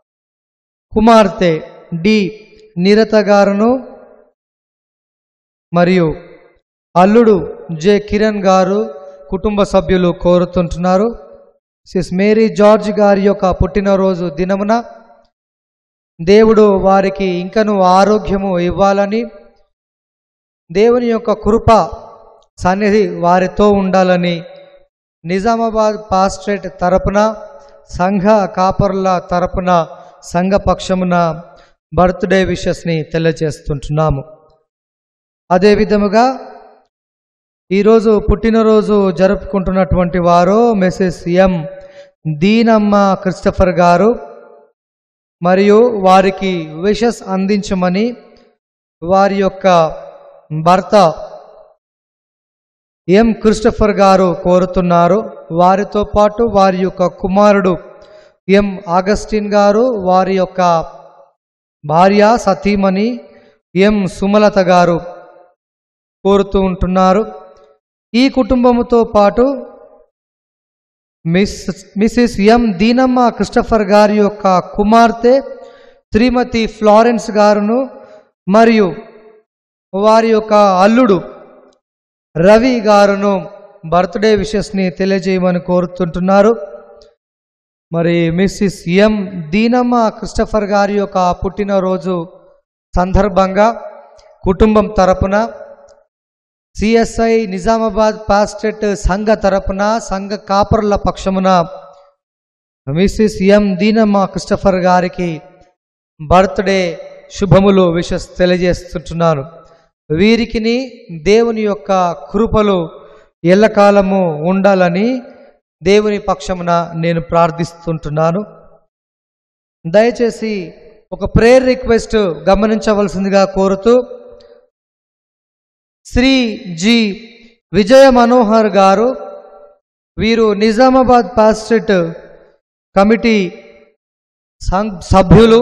కుమార్తె డి నిరత గారును మరియు అల్లుడు జె కిరణ్ గారు కుటుంబ సభ్యులు కోరుతుంటున్నారు సిస్ మేరీ జార్జ్ గారి యొక్క పుట్టినరోజు దినమున దేవుడు వారికి ఇంకను ఆరోగ్యము ఇవ్వాలని దేవుని యొక్క కృప సన్నిధి వారితో ఉండాలని నిజామాబాద్ పాస్ట్రేట్ తరపున సంఘ కాపరుల తరపున సంఘ పక్షమున బర్త్డే విషెస్ని తెలియజేస్తుంటున్నాము అదే విధముగా ఈరోజు పుట్టినరోజు జరుపుకుంటున్నటువంటి వారు మెసెస్ ఎం దీనమ్మ క్రిస్టఫర్ గారు మరియు వారికి విషెస్ అందించమని వారి యొక్క భర్త ఎం క్రిస్టఫర్ గారు కోరుతున్నారు వారితో పాటు వారి యొక్క కుమారుడు ఎం ఆగస్టిన్ గారు వారి యొక్క భార్య సతీమణి ఎం సుమలత గారు కోరుతూ ఉంటున్నారు ఈ కుటుంబముతో పాటు మిస్ మిసిస్ ఎం దీనమ్మ క్రిస్టఫర్ గారి యొక్క కుమార్తె శ్రీమతి ఫ్లారెన్స్ గారును మరియు వారి యొక్క అల్లుడు రవి గారును బర్త్డే విషెస్ని తెలియజేయమని కోరుతుంటున్నారు మరి మిస్సిస్ ఎం దీనమ్మ క్రిస్టఫర్ గారి యొక్క పుట్టినరోజు సందర్భంగా కుటుంబం తరపున సిఎస్ఐ నిజామాబాద్ పాస్టెట్ సంఘ తరపున సంఘ కాపరుల పక్షమున మిస్సిస్ ఎం దీనమ్మ క్రిస్టఫర్ గారికి బర్త్డే శుభములు విషస్ తెలియజేస్తుంటున్నాను వీరికిని దేవుని యొక్క కృపలు ఎల్లకాలము ఉండాలని దేవుని పక్షమున నేను ప్రార్థిస్తుంటున్నాను దయచేసి ఒక ప్రేయర్ రిక్వెస్ట్ గమనించవలసిందిగా కోరుతూ శ్రీ జి విజయ మనోహర్ గారు వీరు నిజామాబాద్ పాస్టెట్ కమిటీ సం- సభ్యులు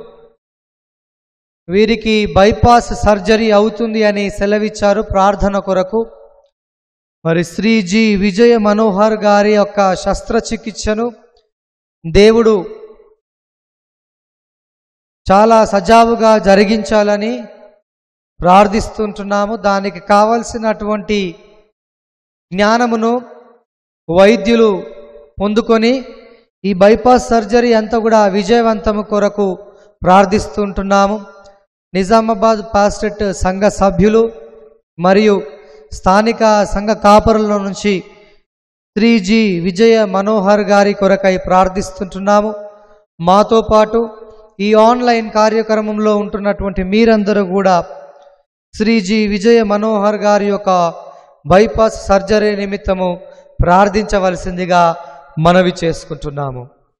వీరికి బైపాస్ సర్జరీ అవుతుంది అని సెలవిచ్చారు ప్రార్థన కొరకు మరి శ్రీ జి విజయ మనోహర్ గారి యొక్క శస్త్రచికిత్సను దేవుడు చాలా సజావుగా జరిగించాలని ప్రార్థిస్తుంటున్నాము దానికి కావలసినటువంటి జ్ఞానమును వైద్యులు పొందుకొని ఈ బైపాస్ సర్జరీ అంతా కూడా విజయవంతము కొరకు ప్రార్థిస్తుంటున్నాము నిజామాబాద్ పాస్టెట్ సంఘ సభ్యులు మరియు స్థానిక సంఘ కాపరుల నుంచి శ్రీ జి విజయ మనోహర్ గారి కొరకై ప్రార్థిస్తుంటున్నాము మాతో పాటు ఈ ఆన్లైన్ కార్యక్రమంలో ఉంటున్నటువంటి మీరందరూ కూడా శ్రీ జి విజయ మనోహర్ గారి యొక్క బైపాస్ సర్జరీ నిమిత్తము ప్రార్థించవలసిందిగా మనవి చేసుకుంటున్నాము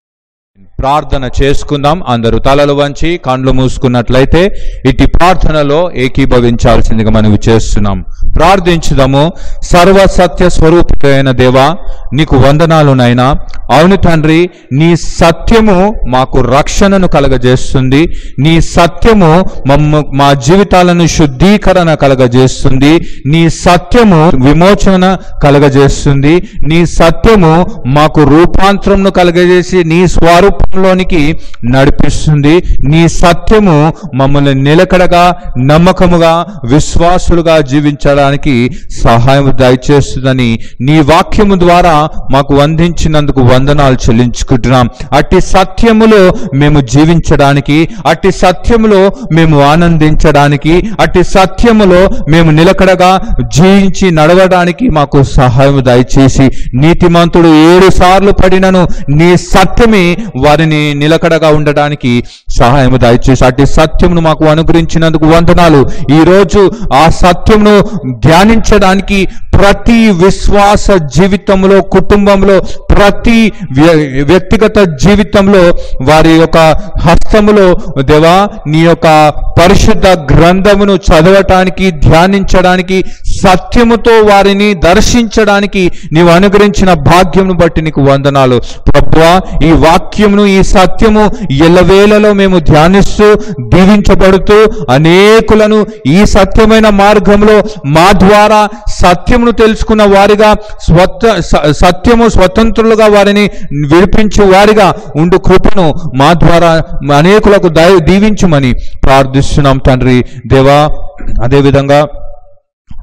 ప్రార్థన చేసుకుందాం అందరూ తలలు వంచి కండ్లు మూసుకున్నట్లయితే ఇటు ప్రార్థనలో ఏకీభవించాల్సిందిగా మనవి చేస్తున్నాం ప్రార్థించుదాము సర్వ సత్య స్వరూపితైన దేవా నీకు వందనాలు నైనా అవును తండ్రి నీ సత్యము మాకు రక్షణను కలగజేస్తుంది నీ సత్యము మమ్మ మా జీవితాలను శుద్ధీకరణ కలగజేస్తుంది నీ సత్యము విమోచన కలగజేస్తుంది నీ సత్యము మాకు రూపాంతరంను కలగజేసి నీ స్వరూపంలోనికి నడిపిస్తుంది నీ సత్యము మమ్మల్ని నిలకడగా నమ్మకముగా విశ్వాసులుగా జీవించడానికి సహాయం దయచేస్తుందని నీ వాక్యము ద్వారా మాకు అందించినందుకు వందనాలు చెల్లించుకుంటున్నాం అట్టి సత్యములో మేము జీవించడానికి అట్టి సత్యములో మేము ఆనందించడానికి అట్టి సత్యములో మేము నిలకడగా జీవించి నడవడానికి మాకు సహాయం దయచేసి నీతిమంతుడు ఏడు సార్లు పడినను నీ సత్యమే వారిని నిలకడగా ఉండడానికి సహాయం దయచేసి అట్టి సత్యమును మాకు అనుగ్రహించినందుకు వందనాలు ఈ రోజు ఆ సత్యమును ధ్యానించడానికి ప్రతి విశ్వాస జీవితంలో కుటుంబంలో ప్రతి వ్య- వ్యక్తిగత జీవితంలో వారి యొక్క హస్తములో దేవా నీ యొక్క పరిశుద్ధ గ్రంథమును చదవటానికి ధ్యానించడానికి సత్యముతో వారిని దర్శించడానికి నీవు అనుగ్రహించిన భాగ్యమును బట్టి నీకు వందనాలు ప్రభువా ఈ వాక్యమును ఈ సత్యము ఎల్లవేళలో మేము ధ్యానిస్తూ దీవించబడుతూ అనేకులను ఈ సత్యమైన మార్గంలో మా ద్వారా సత్యమును తెలుసుకున్న వారిగా స్వత స- సత్యము స్వతంత్రులుగా వారిని విడిపించు వారిగా ఉండు కృపను మా ద్వారా అనేకులకు దయ దీవించుమని ప్రార్థిస్తున్నాం తండ్రి దేవా అదేవిధంగా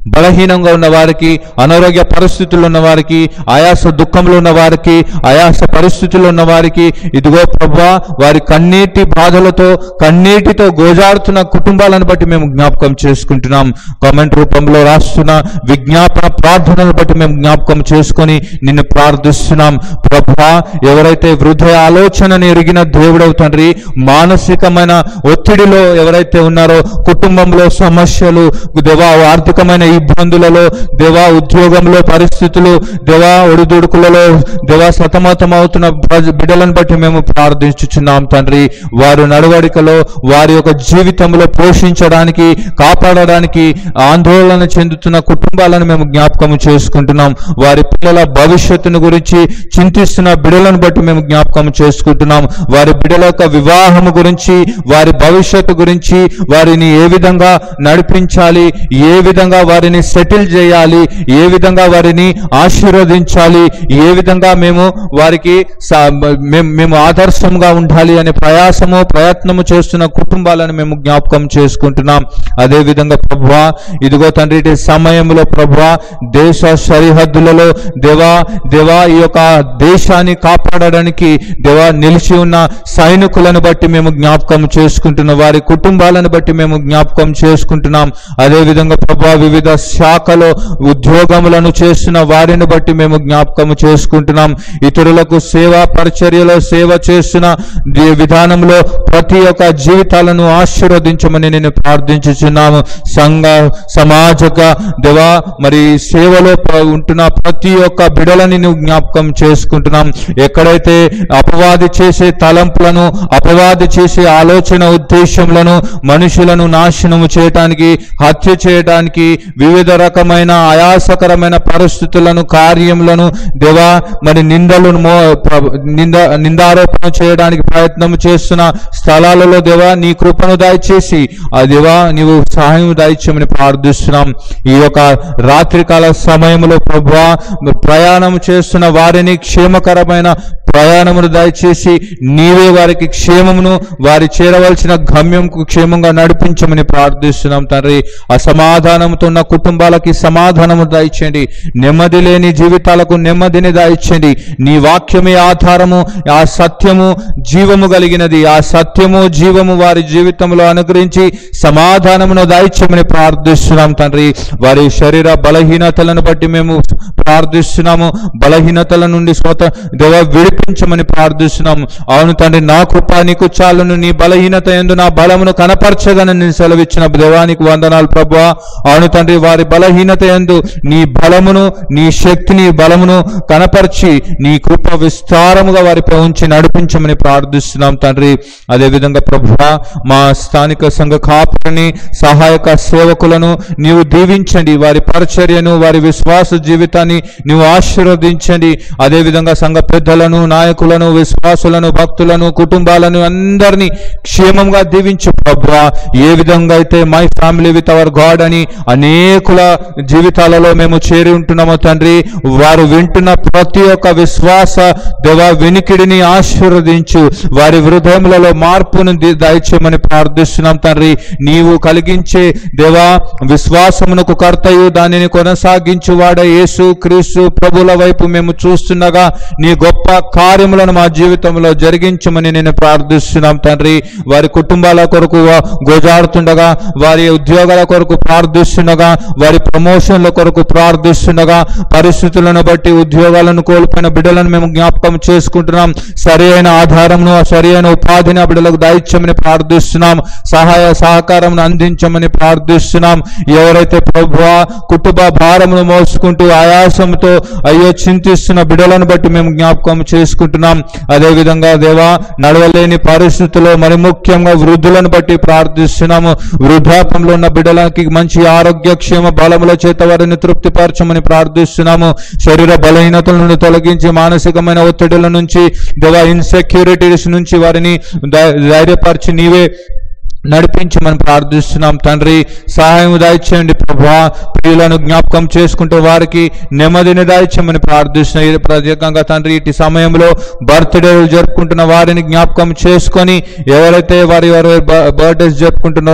బలహీనంగా ఉన్న వారికి అనారోగ్య పరిస్థితుల్లో ఉన్న వారికి ఆయాస దుఃఖంలో ఉన్న వారికి ఆయాస పరిస్థితుల్లో ఉన్న వారికి ఇదిగో ప్రభా వారి కన్నీటి బాధలతో కన్నీటితో గోజాడుతున్న కుటుంబాలను బట్టి మేము జ్ఞాపకం చేసుకుంటున్నాం కామెంట్ రూపంలో రాస్తున్న విజ్ఞాపన ప్రార్థనలు బట్టి మేము జ్ఞాపకం చేసుకొని నిన్ను ప్రార్థిస్తున్నాం ప్రభా ఎవరైతే హృదయ ఆలోచనని ఎరిగిన దేవుడవు తండ్రి మానసికమైన ఒత్తిడిలో ఎవరైతే ఉన్నారో కుటుంబంలో సమస్యలు దేవా ఆర్థికమైన ఇబ్బందులలో దేవా ఉద్యోగంలో పరిస్థితులు దేవా ఒడిదుడుకులలో దేవా సతమతమవుతున్న ప్రజ- బిడ్డలను బట్టి మేము ప్రార్థించుచున్నాం తండ్రి వారు నడవడికలో వారి యొక్క జీవితంలో పోషించడానికి కాపాడడానికి ఆందోళన చెందుతున్న కుటుంబాలను మేము జ్ఞాపకం చేసుకుంటున్నాం వారి పిల్లల భవిష్యత్తును గురించి చింతిస్తున్న బిడ్డలను బట్టి మేము జ్ఞాపకం చేసుకుంటున్నాం వారి బిడ్డల యొక్క వివాహము గురించి వారి భవిష్యత్తు గురించి వారిని ఏ విధంగా నడిపించాలి ఏ విధంగా వారిని సెటిల్ చేయాలి ఏ విధంగా వారిని ఆశీర్వదించాలి ఏ విధంగా మేము వారికి సా- మేము మేము ఆదర్శంగా ఉండాలి అనే ప్రయాసము ప్రయత్నము చేస్తున్న కుటుంబాలను మేము జ్ఞాపకం చేసుకుంటున్నాం అదే విధంగా ప్రభా ఇదిగో తండ్రి ఇటు సమయంలో ప్రభా దేశ సరిహద్దులలో దేవా దేవా ఈ యొక్క దేశాన్ని కాపాడడానికి దేవా నిలిచి ఉన్న సైనికులను బట్టి మేము జ్ఞాపకం చేసుకుంటున్నాం వారి కుటుంబాలను బట్టి మేము జ్ఞాపకం చేసుకుంటున్నాం అదే విధంగా ప్రభా వివిధ శాఖలో ఉద్యోగములను చేస్తున్న వారిని బట్టి మేము జ్ఞాపకం చేసుకుంటున్నాం ఇతరులకు సేవా పరిచర్యలో సేవ చేస్తున్న ది- విధానంలో ప్రతి ఒక్క జీవితాలను ఆశీర్వదించమని నేను ప్రార్థించుచున్నాము సంఘ సమాజక దేవా మరి సేవలో ప్ర- ఉంటున్న ప్రతి ఒక్క బిడలని నువ్వు జ్ఞాపకం చేసుకుంటున్నాం ఎక్కడైతే అపవాది చేసే తలంపులను అపవాది చేసే ఆలోచన ఉద్దేశములను మనుషులను నాశనము చేయటానికి హత్య చేయటానికి వివిధ రకమైన ఆయాసకరమైన పరిస్థితులను కార్యములను దేవా మరి నిందలను మో ప్ర- నింద నిందారోపణ చేయడానికి ప్రయత్నం చేస్తున్న స్థలాలలో దేవా నీ కృపను దయచేసి ఆ దేవా నీవు సహాయం దయచేయమని ప్రార్థిస్తున్నాం ఈ యొక్క రాత్రికాల సమయంలో ప్రభా ప్రయాణం చేస్తున్న వారిని క్షేమకరమైన ప్రయాణమును దయచేసి నీవే వారికి క్షేమమును వారి చేరవలసిన గమ్యంకు క్షేమంగా నడిపించమని ప్రార్థిస్తున్నాం తండ్రి అసమాధానంతో ఉన్న కుటుంబాలకి సమాధానము దయచేయండి నెమ్మది లేని జీవితాలకు నెమ్మదిని దయచేయండి నీ వాక్యమే ఆధారము ఆ సత్యము జీవము కలిగినది ఆ సత్యము జీవము వారి జీవితంలో అనుగ్రహించి సమాధానమును దయచేయమని ప్రార్థిస్తున్నాం తండ్రి వారి శరీర బలహీనతలను బట్టి మేము ప్రార్థిస్తున్నాము బలహీనతల నుండి స్వత దేవ విడిపించమని ప్రార్థిస్తున్నాము అవును తండ్రి నా కృప నీకు చాలును నీ బలహీనత ఎందు నా బలమును కనపరచగలని నేను సెలవిచ్చిన దేవానికి వందనాలు ప్రభువా అవును తండ్రి వారి బలహీనత ఎందు నీ బలమును నీ శక్తిని బలమును కనపరిచి నీ కృప విస్తారముగా వారిపై ఉంచి నడిపించమని ప్రార్థిస్తున్నాం తండ్రి అదేవిధంగా ప్రభువా మా స్థానిక సంఘ కాపులని సహాయక సేవకులను నీవు దీవించండి వారి పరిచర్యను వారి విశ్వాస జీవితాన్ని నీవు ఆశీర్వదించండి అదేవిధంగా సంఘ పెద్దలను నాయకులను విశ్వాసులను భక్తులను కుటుంబాలను అందరినీ క్షేమంగా దీవించు ప్రభువా ఏ విధంగా అయితే my family with our God అని అనేకుల జీవితాలలో మేము చేరి ఉంటున్నామో తండ్రి వారు వింటున్న ప్రతి ఒక్క విశ్వాస దేవ వినికిడిని ఆశీర్వదించు వారి హృదయములలో మార్పును ది- దయచేయమని ప్రార్థిస్తున్నాం తండ్రి నీవు కలిగించే దేవా విశ్వాసమునకు కర్తయు దానిని కొనసాగించు వాడ యేసు క్రీస్తు ప్రభుల వైపు మేము చూస్తుండగా నీ గొప్ప కార్యములను మా జీవితంలో జరిగించమని నేను ప్రార్థిస్తున్నాం తండ్రి వారి కుటుంబాల కొరకు వా- గోజాడుతుండగా వారి ఉద్యోగాల కొరకు ప్రార్థిస్తుండగా వారి ప్రమోషన్ల కొరకు ప్రార్థిస్తుండగా పరిస్థితులను బట్టి ఉద్యోగాలను కోల్పోయిన బిడ్డలను మేము జ్ఞాపకం చేసుకుంటున్నాం సరి అయిన ఆధారంను సరి అయిన ఉపాధిని ఆ బిడ్డలకు దాయిచ్చమని ప్రార్థిస్తున్నాం సహాయ సహకారం అందించమని ప్రార్థిస్తున్నాం ఎవరైతే ప్రభు కుటుంబ భారమును మోసుకుంటూ ఆయాసంతో అయ్యో చింతిస్తున్న బిడ్డలను బట్టి మేము జ్ఞాపకం చేసుకుంటున్నాం అదేవిధంగా దేవా నడవలేని పరిస్థితుల్లో మరి ముఖ్యంగా వృద్ధులను బట్టి ప్రార్థిస్తున్నాము వృద్ధాపంలో ఉన్న బిడ్డలకి మంచి ఆరోగ్య క్షేమ బలముల చేత వారిని తృప్తిపరచమని ప్రార్థిస్తున్నాము శరీర బలహీనతల నుండి తొలగించి మానసికమైన ఒత్తిడుల నుంచి దేవా ఇన్సెక్యూరిటీస్ నుంచి వారిని ధై- ధైర్యపరిచి నీవే నడిపించమని ప్రార్థిస్తున్నాం తండ్రి సహాయం దాయిచ్చేయండి ప్రభా ప్రియులను జ్ఞాపకం చేసుకుంటే వారికి నెమ్మదిని దాయిచ్చమని ప్రార్థిస్తున్నాం ఇది ప్రత్యేకంగా తండ్రి ఇటు సమయంలో బర్త్డేలు జరుపుకుంటున్న వారిని జ్ఞాపకం చేసుకొని ఎవరైతే వారి వారి బర్త్డేస్ జరుపుకుంటున్నారో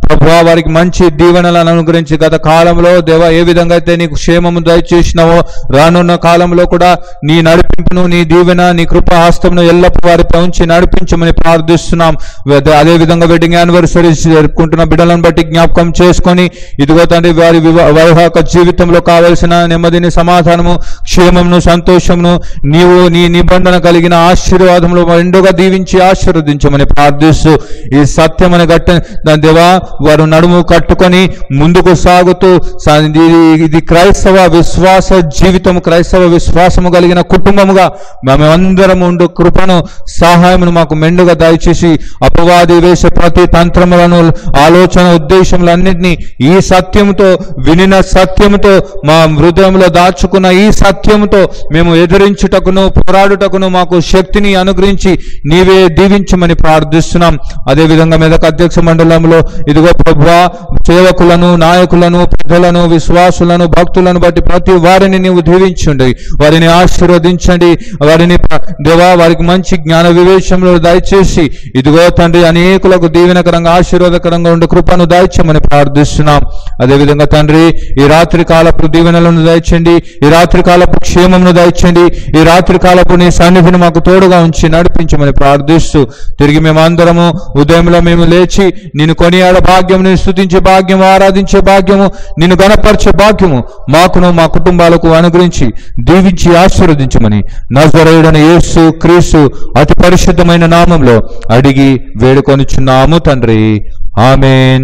ప్రభు వారికి మంచి దీవెనలను అనుగ్రహించి గత కాలంలో దేవ ఏ విధంగా అయితే నీకు క్షేమము దయచేసినావో రానున్న కాలంలో కూడా నీ నడిపింపును నీ దీవెన నీ కృప హస్తమును ఎల్లప్పుడూ వారిపై ఉంచి నడిపించమని ప్రార్థిస్తున్నాం వే- అదే విధంగా వెడ్డింగ్ యానివర్సరీ జరుపుకుంటున్న బిడ్డలను బట్టి జ్ఞాపకం చేసుకొని ఇదిగో తండ్రి వారి వివా- వైవాహిక జీవితంలో కావలసిన నెమ్మదిని సమాధానము క్షేమమును సంతోషమును నీవు నీ నిబంధన కలిగిన ఆశీర్వాదములు రెండుగా దీవించి ఆశీర్వదించమని ప్రార్థిస్తూ ఈ సత్యమని గట్ట దాని దేవా వారు నడుము కట్టుకొని ముందుకు సాగుతూ సా- ఇది ఇది క్రైస్తవ విశ్వాస జీవితము క్రైస్తవ విశ్వాసము కలిగిన కుటుంబముగా మేమందరం ఉండు కృపను సహాయమును మాకు మెండుగా దయచేసి అపవాది వేసే ప్రతి తంత్రములను ఆలోచన ఉద్దేశములన్నింటినీ ఈ సత్యముతో వినిన సత్యముతో మా హృదయంలో దాచుకున్న ఈ సత్యముతో మేము ఎదిరించుటకును పోరాడుటకును మాకు శక్తిని అనుగ్రహించి నీవే దీవించమని ప్రార్థిస్తున్నాం అదేవిధంగా మెదక్ అధ్యక్ష మండలంలో ఇదిగో ప్రభువా సేవకులను నాయకులను పెద్దలను విశ్వాసులను భక్తులను బట్టి ప్రతి వారిని నీవు దీవించండి వారిని ఆశీర్వదించండి వారిని ప- దేవా వారికి మంచి జ్ఞాన వివేచములు దయచేసి ఇదిగో తండ్రి అనేకులకు దీవెనకరంగా ఆశీర్వాదకరంగా ఉండే కృపను దయచేయమని ప్రార్థిస్తున్నాం అదేవిధంగా తండ్రి ఈ రాత్రి కాలపు దీవెనలను దయచండి ఈ రాత్రి కాలపు క్షేమమును దయచండి ఈ రాత్రి కాలపు నీ సన్నిధిని మాకు తోడుగా ఉంచి నడిపించమని ప్రార్థిస్తూ తిరిగి మేమందరము ఉదయంలో మేము లేచి నిన్ను కొనియాడ భాగ్యము నిన్ను స్తుతించే భాగ్యము ఆరాధించే భాగ్యము నిన్ను గణపరిచే భాగ్యము మాకును మా కుటుంబాలకు అనుగ్రహించి దీవించి ఆశీర్వదించమని నజరేయుడని యేసు క్రీస్తు అతి పరిశుద్ధమైన నామంలో అడిగి వేడుకొనిచున్నాము తండ్రి ఆమెన్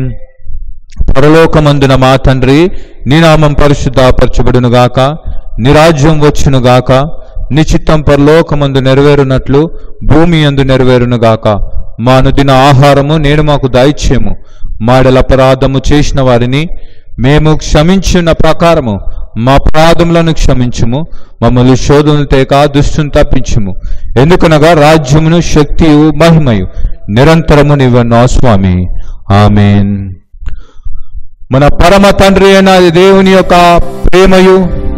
పరలోకమందున మా తండ్రి నీ నామం పరిశుద్ధపరచబడును గాక నీ రాజ్యం వచ్చును గాక నీ చిత్తం పరలోకమందు నెరవేరునట్లు భూమి యందు నెరవేరును గాక మా అనుదిన ఆహారము నేను మాకు దయచేము మాడల అపరాధము చేసిన వారిని మేము క్షమించిన ప్రకారము మా అపరాధములను క్షమించుము మమ్మల్ని శోధనలు తేక దుష్టును తప్పించుము ఎందుకనగా రాజ్యమును శక్తియు మహిమయు నిరంతరము నీవన్నా స్వామి ఆమెన్ మన పరమ తండ్రి అయిన దేవుని యొక్క ప్రేమయు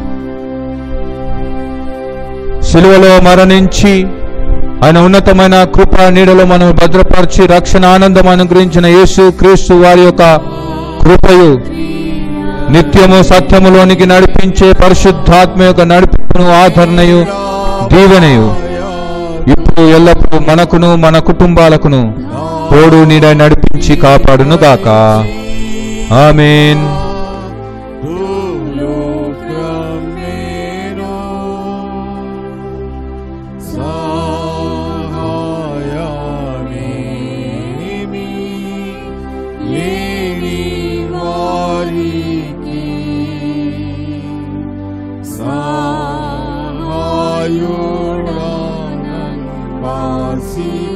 సిలువలో మరణించి ఆయన ఉన్నతమైన కృప నీడలో మనం భద్రపరిచి రక్షణ ఆనందం అనుగ్రహించిన యేసు క్రీస్తు వారి యొక్క కృపయు నిత్యము సత్యములోనికి నడిపించే పరిశుద్ధాత్మ యొక్క నడిపింపును ఆదరణయు దీవెనయు ఇప్పుడు ఎల్లప్పుడూ మనకును మన కుటుంబాలకును తోడు నీడ నడిపించి కాపాడును గాక ఆమెన్ సహాయుడనన్ వాసి